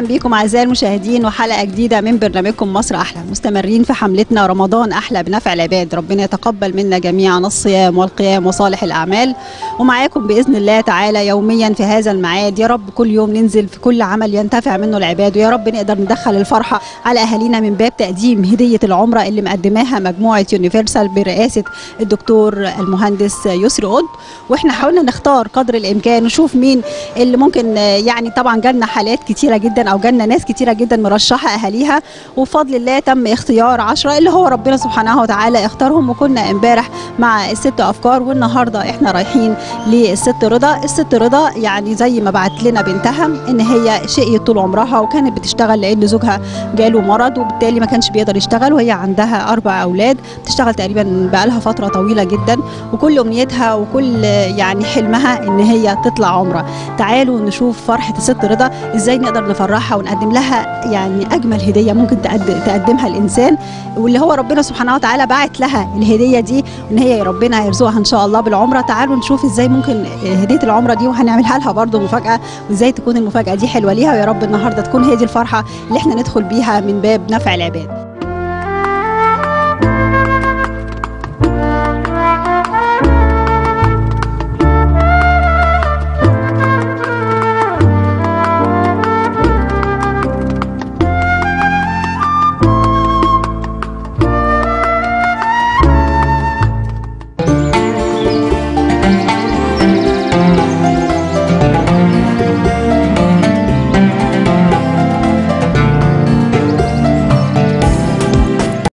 بكم اعزائي المشاهدين وحلقه جديده من برنامجكم مصر احلى مستمرين في حملتنا رمضان احلى بنفع العباد ربنا يتقبل منا جميعا الصيام والقيام وصالح الاعمال ومعاكم باذن الله تعالى يوميا في هذا الميعاد يا رب كل يوم ننزل في كل عمل ينتفع منه العباد ويا رب نقدر ندخل الفرحه على اهالينا من باب تقديم هديه العمره اللي مقدماها مجموعه يونيفرسال برئاسه الدكتور المهندس يسري قد واحنا حاولنا نختار قدر الامكان نشوف مين اللي ممكن يعني طبعا جالنا حالات كتيره جدا او جالنا ناس كتيره جدا مرشحه اهاليها وبفضل الله تم اختيار عشرة اللي هو ربنا سبحانه وتعالى اختارهم وكنا امبارح مع الست افكار والنهارده احنا رايحين للست رضا الست رضا يعني زي ما بعت لنا بنتها ان هي شقيت طول عمرها وكانت بتشتغل لان زوجها جاله مرض وبالتالي ما كانش بيقدر يشتغل وهي عندها اربع اولاد بتشتغل تقريبا بقالها فتره طويله جدا وكل امنيتها وكل يعني حلمها ان هي تطلع عمره تعالوا نشوف فرحه الست رضا ازاي نقدر نفرحها ونقدم لها يعني اجمل هديه ممكن تقد- تقدمها الانسان واللي هو ربنا سبحانه وتعالى باعت لها الهديه دي ان هي ربنا هيرزقها ان شاء الله بالعمره تعالوا نشوف ازاي ممكن هديه العمره دي وهنعملها لها برضه مفاجاه وازاي تكون المفاجاه دي حلوه ليها ويا رب النهارده تكون هي دي الفرحه اللي احنا ندخل بيها من باب نفع العباد